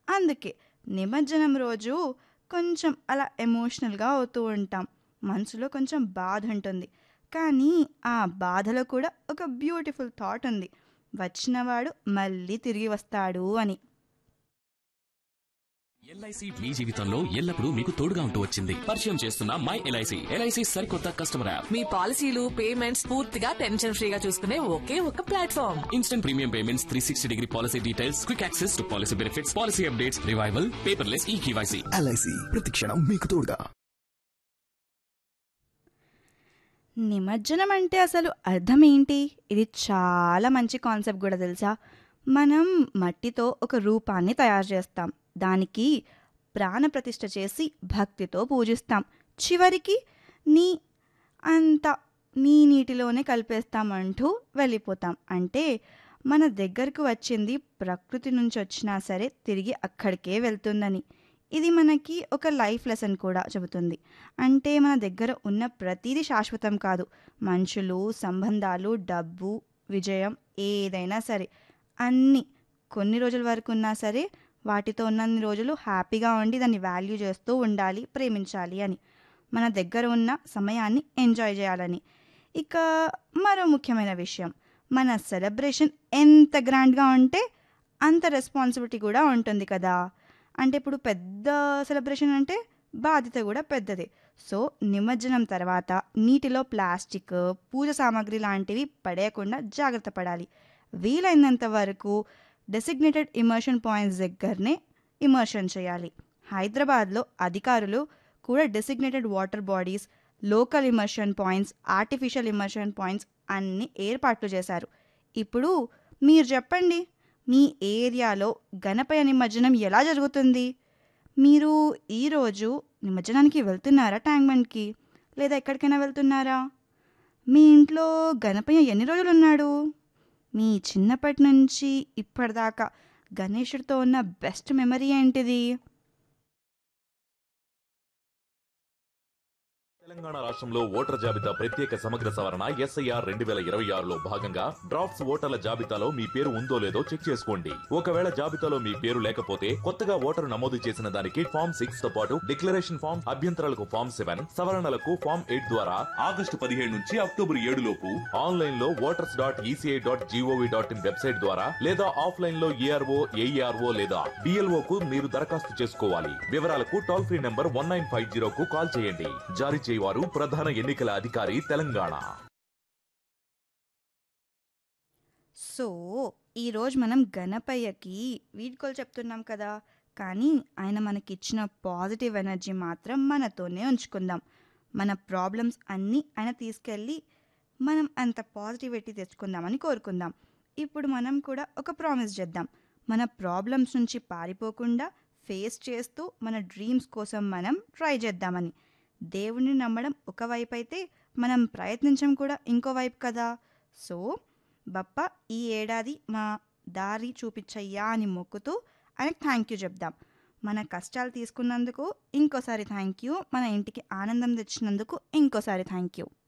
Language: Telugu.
అందుకే నిమజ్జనం రోజు కొంచెం అలా ఎమోషనల్గా అవుతూ ఉంటాం మనసులో కొంచెం బాధ ఉంటుంది కానీ ఆ బాధలో కూడా ఒక బ్యూటిఫుల్ థాట్ ఉంది వచ్చినవాడు మళ్ళీ తిరిగి వస్తాడు అని ఎల్ఐసి మీ జీవితంలో ఎల్లప్పుడూ మీకు తోడుగా ఉంటూ వచ్చింది పరిచయం చేస్తున్న మై ఎల్ఐసి ఎల్ఐసి సరికొత్త కస్టమర్ యాప్ మీ పాలసీలు పేమెంట్స్ పూర్తిగా టెన్షన్ ఫ్రీగా చూసుకునే ఒకే ఒక platform instant premium payments three sixty degree policy details quick access to policy benefits policy updates revival paperless e KYC LIC ప్రతిక్షణం మీకు తోడుగా నిమజ్జనం అంటే అసలు అర్థం ఏంటి ఇది చాలా మంచి కాన్సెప్ట్ కూడా తెలుసా మనం మట్టితో ఒక రూపాన్ని తయారు చేస్తాం దానికి ప్రాణప్రతిష్ఠ చేసి భక్తితో పూజిస్తాం చివరికి నీ అంత నీ నీటిలోనే కలిపేస్తామంటూ వెళ్ళిపోతాం అంటే మన దగ్గరకు వచ్చింది ప్రకృతి నుంచి వచ్చినా సరే తిరిగి అక్కడికే వెళ్తుందని ఇది మనకి ఒక లైఫ్ లెసన్ కూడా చెబుతుంది అంటే మన దగ్గర ఉన్న ప్రతిదీ శాశ్వతం కాదు మనుషులు సంబంధాలు డబ్బు విజయం ఏదైనా సరే అన్నీ కొన్ని రోజుల వరకు ఉన్నా సరే వాటితో ఉన్నన్ని రోజులు హ్యాపీగా ఉండి దాన్ని వాల్యూ చేస్తూ ఉండాలి ప్రేమించాలి అని మన దగ్గర ఉన్న సమయాన్ని ఎంజాయ్ చేయాలని ఇక మరో ముఖ్యమైన విషయం మన సెలబ్రేషన్ ఎంత గ్రాండ్గా ఉంటే అంత రెస్పాన్సిబిలిటీ కూడా ఉంటుంది కదా అంటే ఇప్పుడు పెద్ద సెలబ్రేషన్ అంటే బాధ్యత కూడా పెద్దదే సో నిమజ్జనం తర్వాత నీటిలో ప్లాస్టిక్ పూజ సామాగ్రి లాంటివి పడేయకుండా జాగ్రత్త పడాలి వీలైనంత వరకు డెసిగ్నేటెడ్ ఇమర్షన్ పాయింట్స్ దగ్గరనే ఇమర్షన్ చేయాలి హైదరాబాద్లో అధికారులు కూడా designated water bodies local immersion points artificial immersion points అన్ని ఏర్పాట్లు చేశారు ఇప్పుడు మీరు చెప్పండి మీ ఏరియాలో గణపయ నిమజ్జనం ఎలా జరుగుతుంది మీరు ఈరోజు నిమజ్జనానికి వెళ్తున్నారా ట్యాంక్ బండ్కి లేదా ఎక్కడికైనా వెళ్తున్నారా మీ ఇంట్లో గణపయ్య ఎన్ని రోజులు ఉన్నాడు మీ చిన్నప్పటి నుంచి ఇప్పటిదాకా గణేషుడితో ఉన్న బెస్ట్ మెమరీ ఏంటిది తెలంగాణ రాష్ట్రంలో ఓటర్ జాబితా ప్రత్యేక సమగ్ర సవరణ ఎస్ఐఆర్ రెండు వేల ఇరవై ఆరులో భాగంగా డ్రాఫ్ట్స్ ఓటర్ల జాబితాలో మీ పేరు ఉందో లేదో చెక్ చేసుకోండి ఒకవేళ జాబితాలో మీ పేరు లేకపోతే కొత్తగా ఓటరు నమోదు చేసిన దానికి ఫామ్ సిక్స్ తో పాటు డిక్లరేషన్ ఫామ్ అభ్యంతరాలకు ఫామ్ సెవెన్ సవరణలకు ఫామ్ ఎయిట్ ద్వారా ఆగస్టు పదిహేడు నుంచి అక్టోబర్ ఏడు లోపు ఆన్లైన్ లో voters dot ECI dot GOV dot in website ద్వారా లేదా ఆఫ్లైన్ లో ఏఆర్ఓ ఏఈఆర్ఓ లేదా డిఎల్ఓ కు మీరు దరఖాస్తు చేసుకోవాలి వివరాలకు toll free number one nine five zero కు కాల్ చేయండి జారీ చేయవారు ప్రధాన ఎన్నికల అధికారి తెలంగాణ సో ఈరోజు మనం గణపయ్యకి వీడ్కోలు చెప్తున్నాం కదా కానీ ఆయన మనకిచ్చిన పాజిటివ్ ఎనర్జీ మాత్రం మనతోనే ఉంచుకుందాం మన ప్రాబ్లమ్స్ అన్నీ ఆయన తీసుకెళ్ళి మనం అంత పాజిటివిటీ తెచ్చుకుందామని కోరుకుందాం ఇప్పుడు మనం కూడా ఒక ప్రామిస్ చేద్దాం మన ప్రాబ్లమ్స్ నుంచి పారిపోకుండా ఫేస్ చేస్తూ మన డ్రీమ్స్ కోసం మనం ట్రై చేద్దామని దేవుణ్ణి నమ్మడం ఒక వైపు అయితే మనం ప్రయత్నించం కూడా ఇంకో వైపు కదా సో బప్ప ఈ ఏడాది మా దారి చూపించయ్యా అని మొక్కుతూ ఆయనకు థ్యాంక్ యూ చెప్దాం మన కష్టాలు తీసుకున్నందుకు ఇంకోసారి థ్యాంక్ యూ మన ఇంటికి ఆనందం తెచ్చినందుకు ఇంకోసారి థ్యాంక్ యూ